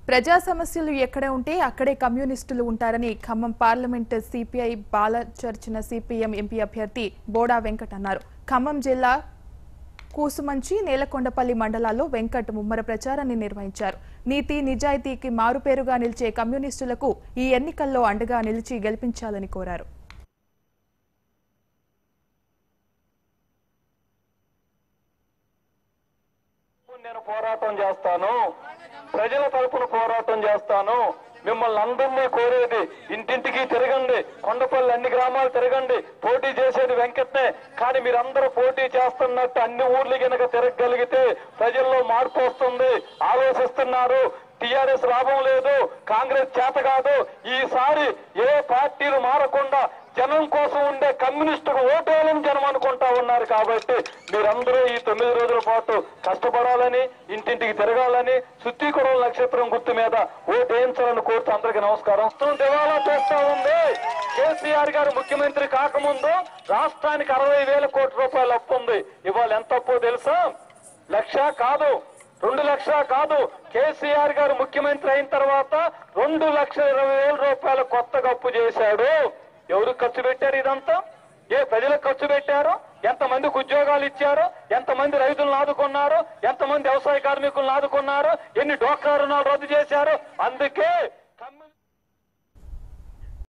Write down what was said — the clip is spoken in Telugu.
ప్రజా సమస్యలు ఎక్కడ ఉంటే అక్కడే కమ్యూనిస్టులు ఉంటారని ఖమ్మం పార్లమెంట్ సిపిఐ బాలచర్చిన సిపిఎం ఎంపీ అభ్యర్థి బోడా వెంకట్ అన్నారు ఖమ్మం జిల్లా కూసుమంచి నేలకొండపల్లి మండలాల్లో వెంకట్ ముమ్మర ప్రచారాన్ని నిర్వహించారు నీతి నిజాయితీకి మారుపేరుగా నిలిచే కమ్యూనిస్టులకు ఈ ఎన్నికల్లో అండగా నిలిచి గెలిపించాలని కోరారు నేను పోరాటం చేస్తాను ప్రజల తరపున పోరాటం చేస్తాను మిమ్మల్ని అందరినీ కోరేది ఇంటింటికి తిరగండి కొండపల్లి అన్ని గ్రామాలు తిరగండి పోటీ చేసేది వెంకట్నే కానీ మీరందరూ పోటీ చేస్తున్నట్టు అన్ని ఊర్లు గనక తిరగగలిగితే ప్రజల్లో మార్పు వస్తుంది ఆలోచిస్తున్నారు టిఆర్ఎస్ లాభం లేదు కాంగ్రెస్ చేత కాదు ఈసారి ఏ పార్టీలు మారకుండా జనం కోసం ఉండే కమ్యూనిస్టుకు ఓటేయాలని జనం అనుకుంటా ఉన్నారు కాబట్టి మీరందరూ ఈ తొమ్మిది రోజుల పాటు కష్టపడాలని ఇంటింటికి తిరగాలని శుద్ధీకరణ నక్షత్రం గుర్తు మీద ఓటేయించాలని కోరుతూ అందరికీ నమస్కారం రాష్ట్రం దివాలా చేస్తా ఉంది కేసీఆర్ గారు ముఖ్యమంత్రి కాకముందు రాష్ట్రానికి అరవై వేల కోట్ల రూపాయలు అప్పు ఉంది ఇవాళ ఎంత అప్పో తెలుసా లక్ష కాదు రెండు లక్షల కాదు కేసీఆర్ గారు ముఖ్యమంత్రి అయిన తర్వాత రెండు లక్షల ఇరవై వేల రూపాయలు కొత్తగా అప్పు చేశాడు ఎవరు ఖర్చు పెట్టారు ఇదంతా ఏ ప్రజలకు ఖర్చు పెట్టారు ఎంతమందికి ఉద్యోగాలు ఇచ్చారు ఎంతమంది రైతులను ఆదుకున్నారు ఎంతమంది వ్యవసాయ కార్మికులను ఆదుకున్నారు ఎన్ని డోక్రా రుణాలు రద్దు చేశారు అందుకే